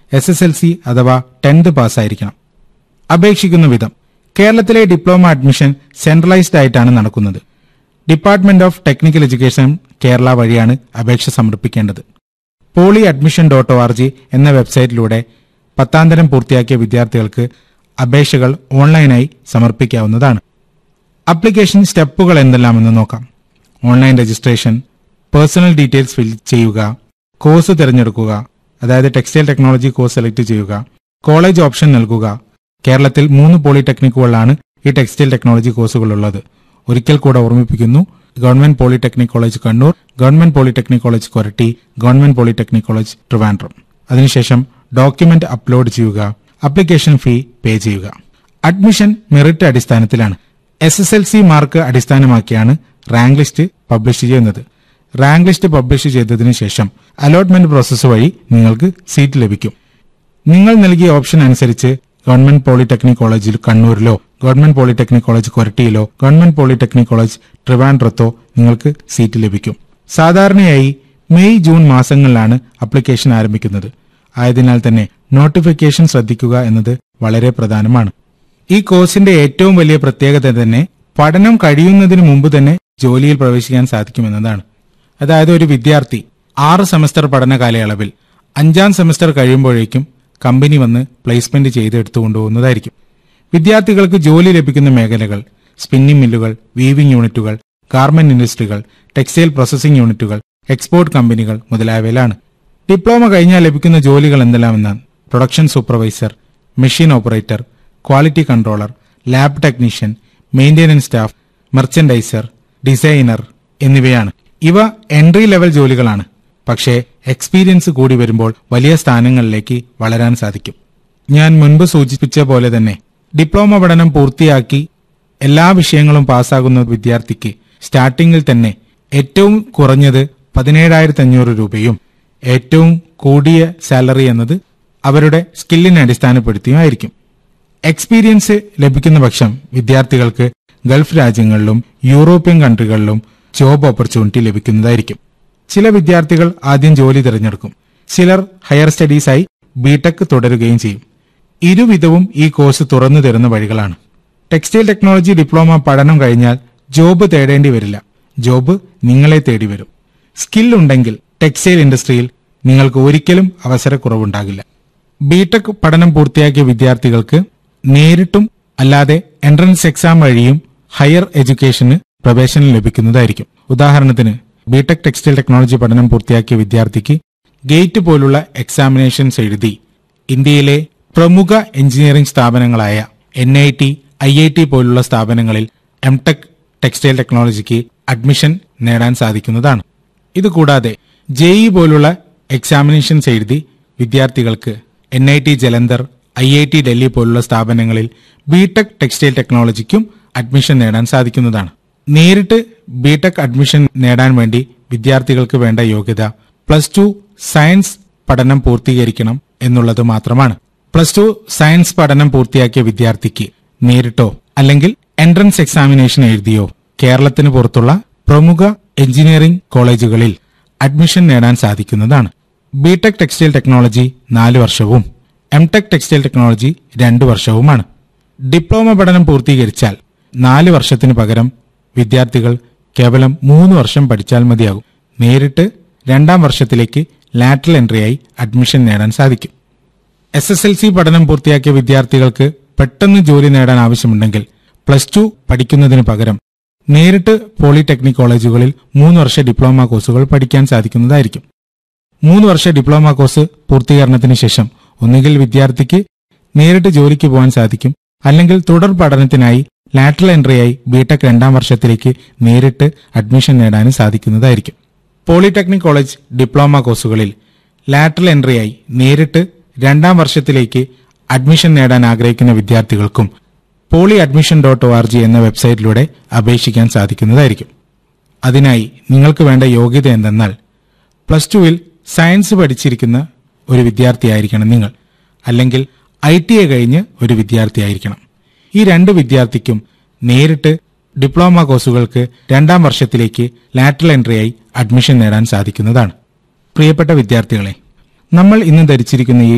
S S L C അഥവാ tenth പാസ്സായിരിക്കണം അപേക്ഷിക്കുന്ന വിധം കേരളത്തിലെ ഡിപ്ലോമ അഡ്മിഷൻ സെൻട്രലൈസ്ഡ് ആയിട്ടാണ് നടക്കുന്നത് department of technical education Kerala വഴിയാണ് അപേക്ഷ സമർപ്പിക്കേണ്ടത് poly admission dot O R G എന്ന വെബ്സൈറ്റിലൂടെ പത്താന്തരം പൂർത്തിയാക്കിയ വിദ്യാർത്ഥികൾക്ക് അപേക്ഷകൾ ഓൺലൈനായി സമർപ്പിക്കാവുന്നതാണ് അപ്ലിക്കേഷൻ സ്റ്റെപ്പുകൾ എന്തെല്ലാമെന്ന് നോക്കാം online registration personal details fill ചെയ്യുക കോഴ്സ് തിരഞ്ഞെടുക്കുക അതായത് ടെക്സ്റ്റൈൽ ടെക്നോളജി കോഴ്സ് സെലക്ട് ചെയ്യുക കോളേജ് ഓപ്ഷൻ നൽകുക കേരളത്തിൽ മൂന്ന് പോളിടെക്നിക്കുകളിലാണ് ഈ ടെക്സ്റ്റൈൽ ടെക്നോളജി കോഴ്സുകൾ ഉള്ളത് ഒരിക്കൽ കൂടെ ഓർമ്മിപ്പിക്കുന്നു government polytechnic college Kannur government polytechnic college Koratty government polytechnic college Trivandrum അതിനുശേഷം ഡോക്യുമെന്റ് അപ്ലോഡ് ചെയ്യുക അപ്ലിക്കേഷൻ ഫീ പേ ചെയ്യുക അഡ്മിഷൻ മെറിറ്റ് അടിസ്ഥാനത്തിലാണ് S S L C mark അടിസ്ഥാനമാക്കിയാണ് റാങ്ക് ലിസ്റ്റ് പബ്ലിഷ് ചെയ്യുന്നത് റാങ്ക് ലിസ്റ്റ് പബ്ലിഷ് ചെയ്തതിനു ശേഷം അലോട്ട്മെന്റ് പ്രോസസ്സ് വഴി നിങ്ങൾക്ക് സീറ്റ് ലഭിക്കും നിങ്ങൾ നൽകിയ ഓപ്ഷൻ അനുസരിച്ച് ഗവൺമെന്റ് പോളിടെക്നിക് കോളേജിൽ കണ്ണൂരിലോ ഗവൺമെന്റ് പോളിടെക്നിക് കോളേജ് കൊരട്ടിയിലോ ഗവൺമെന്റ് പോളിടെക്നിക് കോളേജ് ട്രിവാൻഡ്രത്തോ നിങ്ങൾക്ക് സീറ്റ് ലഭിക്കും സാധാരണയായി മെയ് ജൂൺ മാസങ്ങളിലാണ് അപ്ലിക്കേഷൻ ആരംഭിക്കുന്നത് ആയതിനാൽ തന്നെ നോട്ടിഫിക്കേഷൻ ശ്രദ്ധിക്കുക എന്നത് വളരെ പ്രധാനമാണ് ഈ കോഴ്സിന്റെ ഏറ്റവും വലിയ പ്രത്യേകത തന്നെ പഠനം കഴിയുന്നതിന് മുമ്പ് തന്നെ ജോലിയിൽ പ്രവേശിക്കാൻ സാധിക്കുമെന്നതാണ് അതായത് ഒരു വിദ്യാർത്ഥി ആറ് സെമസ്റ്റർ പഠന കാലയളവിൽ അഞ്ചാം സെമസ്റ്റർ കഴിയുമ്പോഴേക്കും കമ്പനി വന്ന് പ്ലേസ്മെന്റ് ചെയ്ത് എടുത്തുകൊണ്ടുപോകുന്നതായിരിക്കും വിദ്യാർത്ഥികൾക്ക് ജോലി ലഭിക്കുന്ന മേഖലകൾ സ്പിന്നിംഗ് മില്ലുകൾ വീവിംഗ് യൂണിറ്റുകൾ ഗാർമെന്റ് ഇൻഡസ്ട്രികൾ ടെക്സ്റ്റൈൽ പ്രോസസിംഗ് യൂണിറ്റുകൾ എക്സ്പോർട്ട് കമ്പനികൾ മുതലായവയിലാണ് ഡിപ്ലോമ കഴിഞ്ഞാൽ ലഭിക്കുന്ന ജോലികൾ എന്തെല്ലാമെന്നാൽ production supervisor machine operator quality controller lab technician maintenance staff merchandiser designer എന്നിവയാണ് ഇവ എൻട്രി ലെവൽ ജോലികളാണ് പക്ഷേ എക്സ്പീരിയൻസ് കൂടി വരുമ്പോൾ വലിയ സ്ഥാനങ്ങളിലേക്ക് വളരാൻ സാധിക്കും ഞാൻ മുൻപ് സൂചിപ്പിച്ച പോലെ തന്നെ ഡിപ്ലോമ പഠനം പൂർത്തിയാക്കി എല്ലാ വിഷയങ്ങളും പാസ്സാകുന്ന വിദ്യാർത്ഥിക്ക് സ്റ്റാർട്ടിങ്ങിൽ തന്നെ ഏറ്റവും കുറഞ്ഞത് പതിനേഴായിരത്തി അഞ്ഞൂറ് രൂപയും ഏറ്റവും കൂടിയ സാലറി എന്നത് അവരുടെ സ്കില്ലിനെ അടിസ്ഥാനപ്പെടുത്തിയുമായിരിക്കും എക്സ്പീരിയൻസ് ലഭിക്കുന്ന പക്ഷം വിദ്യാർത്ഥികൾക്ക് ഗൾഫ് രാജ്യങ്ങളിലും യൂറോപ്യൻ കൺട്രികളിലും ജോബ് ഓപ്പർച്യൂണിറ്റി ലഭിക്കുന്നതായിരിക്കും ചില വിദ്യാർത്ഥികൾ ആദ്യം ജോലി തിരഞ്ഞെടുക്കും ചിലർ ഹയർ സ്റ്റഡീസായി ബിടെക് തുടരുകയും ചെയ്യും ഇരുവിധവും ഈ കോഴ്സ് തുറന്നു തരുന്ന വഴികളാണ് ടെക്സ്റ്റൈൽ ടെക്നോളജി ഡിപ്ലോമ പഠനം കഴിഞ്ഞാൽ ജോബ് തേടേണ്ടി വരില്ല ജോബ് നിങ്ങളെ തേടി വരും സ്കിൽ ഉണ്ടെങ്കിൽ ടെക്സ്റ്റൈൽ ഇൻഡസ്ട്രിയിൽ നിങ്ങൾക്ക് ഒരിക്കലും അവസരക്കുറവുണ്ടാകില്ല ബിടെക് പഠനം പൂർത്തിയാക്കിയ വിദ്യാർത്ഥികൾക്ക് നേരിട്ടും അല്ലാതെ എൻട്രൻസ് എക്സാം വഴിയും ഹയർ എഡ്യൂക്കേഷന് പ്രവേശനം ലഭിക്കുന്നതായിരിക്കും ഉദാഹരണത്തിന് ബിടെക് ടെക്സ്റ്റൈൽ ടെക്നോളജി പഠനം പൂർത്തിയാക്കിയ വിദ്യാർത്ഥിക്ക് ഗേറ്റ് പോലുള്ള എക്സാമിനേഷൻസ് എഴുതി ഇന്ത്യയിലെ പ്രമുഖ എഞ്ചിനീയറിംഗ് സ്ഥാപനങ്ങളായ N I T I I T പോലുള്ള സ്ഥാപനങ്ങളിൽ എം ടെക് ടെക്സ്റ്റൈൽ ടെക്നോളജിക്ക് അഡ്മിഷൻ നേടാൻ സാധിക്കുന്നതാണ് ഇതുകൂടാതെ ജെഇ പോലുള്ള എക്സാമിനേഷൻസ് എഴുതി വിദ്യാർത്ഥികൾക്ക് N I T Jalandhar I I T Delhi പോലുള്ള സ്ഥാപനങ്ങളിൽ ബിടെക് ടെക്സ്റ്റൈൽ ടെക്നോളജിക്കും അഡ്മിഷൻ നേടാൻ സാധിക്കുന്നതാണ് നേരിട്ട് ബിടെക് അഡ്മിഷൻ നേടാൻ വേണ്ടി വിദ്യാർത്ഥികൾക്ക് വേണ്ട യോഗ്യത പ്ലസ് ടു സയൻസ് പഠനം പൂർത്തീകരിക്കണം എന്നുള്ളത് മാത്രമാണ് പ്ലസ് ടു സയൻസ് പഠനം പൂർത്തിയാക്കിയ വിദ്യാർത്ഥിക്ക് നേരിട്ടോ അല്ലെങ്കിൽ എൻട്രൻസ് എക്സാമിനേഷൻ എഴുതിയോ കേരളത്തിന് പുറത്തുള്ള പ്രമുഖ എഞ്ചിനീയറിംഗ് കോളേജുകളിൽ അഡ്മിഷൻ നേടാൻ സാധിക്കുന്നതാണ് ബിടെക് ടെക്സ്റ്റൈൽ ടെക്നോളജി നാല് വർഷവും എം ടെക് ടെക്സ്റ്റൈൽ ടെക്നോളജി രണ്ട് വർഷവുമാണ് ഡിപ്ലോമ പഠനം പൂർത്തീകരിച്ചാൽ നാല് വർഷത്തിന് പകരം വിദ്യാർത്ഥികൾ കേവലം മൂന്ന് വർഷം പഠിച്ചാൽ മതിയാകും നേരിട്ട് രണ്ടാം വർഷത്തിലേക്ക് ലാറ്ററൽ എൻട്രിയായി അഡ്മിഷൻ നേടാൻ സാധിക്കും എസ് എസ് എൽ സി പഠനം പൂർത്തിയാക്കിയ വിദ്യാർത്ഥികൾക്ക് പെട്ടെന്ന് ജോലി നേടാൻ ആവശ്യമുണ്ടെങ്കിൽ പ്ലസ് ടു പഠിക്കുന്നതിന് പകരം നേരിട്ട് പോളിടെക്നിക് കോളേജുകളിൽ മൂന്ന് വർഷ ഡിപ്ലോമ കോഴ്സുകൾ പഠിക്കാൻ സാധിക്കുന്നതായിരിക്കും മൂന്ന് വർഷ ഡിപ്ലോമ കോഴ്സ് പൂർത്തീകരണത്തിന് ശേഷം ഒന്നുകിൽ വിദ്യാർത്ഥിക്ക് നേരിട്ട് ജോലിക്ക് പോകാൻ സാധിക്കും അല്ലെങ്കിൽ തുടർ പഠനത്തിനായി ലാറ്ററൽ എൻട്രിയായി ബിടെക് രണ്ടാം വർഷത്തിലേക്ക് നേരിട്ട് അഡ്മിഷൻ നേടാനും സാധിക്കുന്നതായിരിക്കും പോളിടെക്നിക് കോളേജ് ഡിപ്ലോമ കോഴ്സുകളിൽ ലാറ്ററൽ എൻട്രിയായി നേരിട്ട് രണ്ടാം വർഷത്തിലേക്ക് അഡ്മിഷൻ നേടാൻ ആഗ്രഹിക്കുന്ന വിദ്യാർത്ഥികൾക്കും poly admission dot O R G എന്ന വെബ്സൈറ്റിലൂടെ അപേക്ഷിക്കാൻ സാധിക്കുന്നതായിരിക്കും അതിനായി നിങ്ങൾക്ക് വേണ്ട യോഗ്യത എന്തെന്നാൽ പ്ലസ് ടുവിൽ സയൻസ് പഠിച്ചിരിക്കുന്ന ഒരു വിദ്യാർത്ഥിയായിരിക്കണം നിങ്ങൾ അല്ലെങ്കിൽ ഐ ടി എ കഴിഞ്ഞ് ഒരു വിദ്യാർത്ഥിയായിരിക്കണം ഈ രണ്ട് വിദ്യാർത്ഥിക്കും നേരിട്ട് ഡിപ്ലോമ കോഴ്സുകൾക്ക് രണ്ടാം വർഷത്തിലേക്ക് ലാറ്ററൽ എൻട്രിയായി അഡ്മിഷൻ നേടാൻ സാധിക്കുന്നതാണ് പ്രിയപ്പെട്ട വിദ്യാർത്ഥികളെ നമ്മൾ ഇന്ന് ധരിച്ചിരിക്കുന്ന ഈ